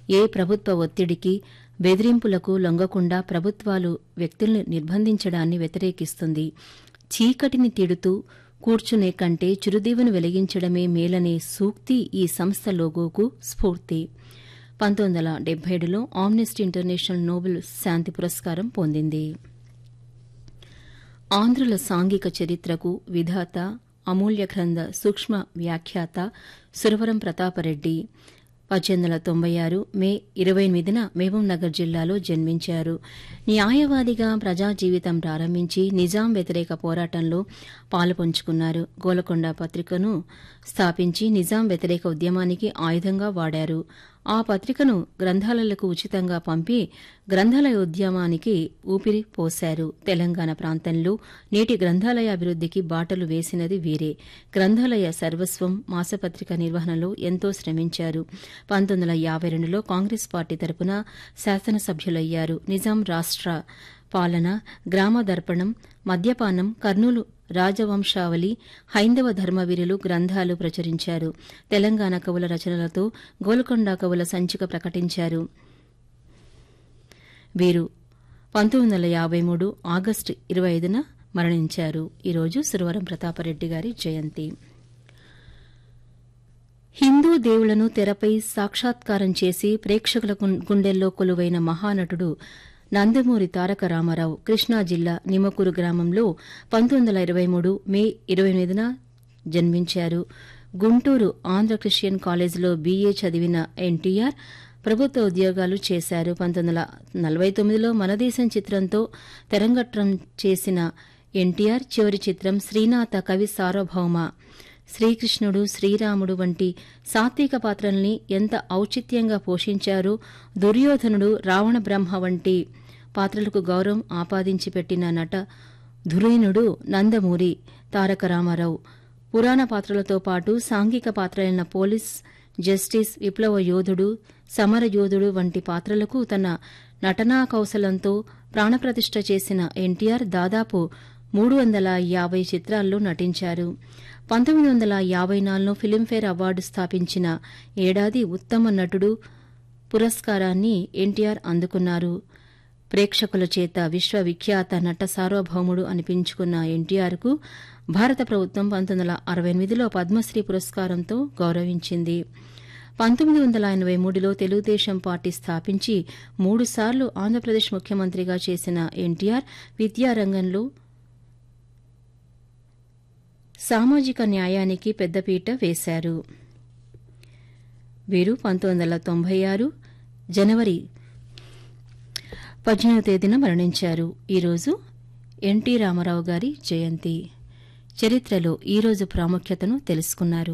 ఏ ప్రభుత్వ ఒత్తిడికి బెదిరింపులకు లొంగకుండా ప్రభుత్వాలు వ్యక్తుల్ని నిర్బంధించడాన్ని వ్యతిరేకిస్తుంది చీకటిని తిడుతూ కూర్చునే కంటే చిరుదీవును వెలిగించడమే మేలనే సూక్తి ఈ సంస్థ లోగోకు స్ఫూర్తి పంతొమ్మిది వందల డెబ్బై ఏడులో ఆమ్నెస్టీ ఇంటర్నేషనల్ నోబెల్ శాంతి పురస్కారం పొందింది ఆంధ్రుల సాంఘిక చరిత్రకు విధాత అమూల్య గ్రంథ సూక్ష్మ వ్యాఖ్యాత సురవరం ప్రతాపరెడ్డి పద్దెనిమిది వందల తొంభై ఆరు మే ఇరవై ఎనిమిదిన మహబూబ్నగర్ జిల్లాలో జన్మించారు న్యాయవాదిగా ప్రజా జీవితం ప్రారంభించి నిజాం వ్యతిరేక పోరాటంలో పాలుపంచుకున్నారు గోలకొండ పత్రికను స్థాపించి నిజాం వ్యతిరేక ఉద్యమానికి ఆయుధంగా వాడారు ఆ పత్రికను గ్రంథాలయాలకు ఉచితంగా పంపి గ్రంథాలయ ఉద్యమానికి ఊపిరి పోశారు తెలంగాణ ప్రాంతంలో నేటి గ్రంథాలయ అభివృద్దికి బాటలు వేసినది వీరే గ్రంథాలయ సర్వస్వం మాసపత్రిక నిర్వహణలో ఎంతో శ్రమించారు పంతొమ్మిది వందల యాబై రెండులో కాంగ్రెస్ పార్టీ తరపున శాసనసభ్యులయ్యారు నిజాం రాష్ట పాలన గ్రామ దర్పణం మద్యపానం కర్నూలు రాజవంశావళి హైందవ ధర్మవీరులు గ్రంథాలు ప్రచురించారు తెలంగాణ కవుల రచనలతో గోల్కొండ కవుల సంచిక ప్రకటించారు వీరు పంతొమ్మిది వందల యాబై మూడు ఆగస్టు ఇరవై ఐదున మరణించారు ఈరోజు సురవరం ప్రతాపరెడ్డి గారి జయంతి హిందూ దేవుళ్లను తెరపై సాక్షాత్కారం చేసి ప్రేక్షకుల గుండెల్లో కొలువైన మహానటుడు నందమూరి తారక రామారావు కృష్ణా జిల్లా నిమ్మకూరు గ్రామంలో పంతొమ్మిది వందల ఇరవై మూడు మే ఇరవై ఎనిమిదిన జన్మించారు గుంటూరు ఆంధ్ర క్రిస్టియన్ కాలేజీలో బీఏ చదివిన ఎన్టీఆర్ ప్రభుత్వ ఉద్యోగాలు చేశారు పంతొమ్మిది వందల నలభై తొమ్మిదిలో మనదేశం చిత్రంతో తెరంగట్రం చేసిన ఎన్టీఆర్ చివరి చిత్రం శ్రీనాథ కవి సార్వభౌమ శ్రీకృష్ణుడు శ్రీరాముడు వంటి సాత్విక పాత్రల్ని ఎంత ఔచిత్యంగా పోషించారో దుర్యోధనుడు రావణ బ్రహ్మ వంటి పాత్రలకు గౌరవం ఆపాదించి పెట్టిన నట ధురీనుడు నందమూరి తారక రామారావు పురాణ పాత్రలతో పాటు సాంఘిక పాత్రలైన పోలీస్ జస్టిస్ విప్లవ యోధుడు సమర యోధుడు వంటి పాత్రలకు తన నటనా కౌశలంతో ప్రాణప్రతిష్ఠ చేసిన ఎన్టీఆర్ దాదాపు మూడు వందల యాబై చిత్రాల్లో నటించారు పంతొమ్మిది వందల యాబై నాలుగులో ఫిలింఫేర్ అవార్డు స్థాపించిన ఏడాది ఉత్తమ నటుడు పురస్కారాన్ని ఎన్టీఆర్ అందుకున్నారు ప్రేక్షకుల చేత విశ్వవిఖ్యాత నట సార్వభౌముడు అనిపించుకున్న ఎన్టీఆర్కు భారత ప్రభుత్వం పంతొమ్మిది వందల అరవై ఎనిమిదిలో పద్మశ్రీ పురస్కారంతో గౌరవించింది పంతొమ్మిది వందల ఎనబై మూడులో తెలుగుదేశం పార్టీ స్థాపించి మూడుసార్లు ఆంధ్రప్రదేశ్ ముఖ్యమంత్రిగా చేసిన ఎన్టీఆర్ విద్యారంగంలో సామాజిక న్యాయానికి పెద్దపీట వేశారు వీరు పంతొమ్మిది వందల తొంభై ఆరు జనవరి పద్దెనిమిదవ తేదీన మరణించారు ఈరోజు ఎన్టీ రామారావు గారి జయంతి చరిత్రలో ఈరోజు ప్రాముఖ్యతను తెలుసుకున్నారు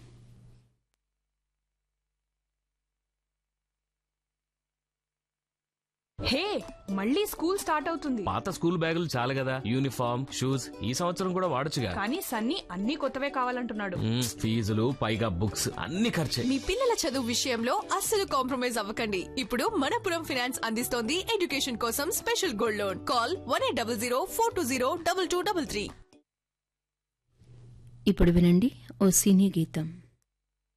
హే మళ్ళీ స్కూల్ స్టార్ట్ అవుతుంది పాత స్కూల్ బ్యాగులు చాలు కదా యూనిఫామ్ షూస్ ఈ సంవత్సరం కూడా వాడొచ్చుగా కానీ సన్నీ అన్ని కొత్తవే కావాలంటున్నాడు మ్మ్, ఫీజులు పైగా బుక్స్ అన్ని ఖర్చే మీ పిల్లల చదువు విషయంలో అస్సలు కాంప్రమైజ్ అవ్వకండి ఇప్పుడు మనపురం ఫినాన్స్ అందిస్తోంది ఎడ్యుకేషన్ కోసం special gold loan call one eight double zero four two zero double two double three ఇప్పుడు వినండి ఓ సినీ గీతం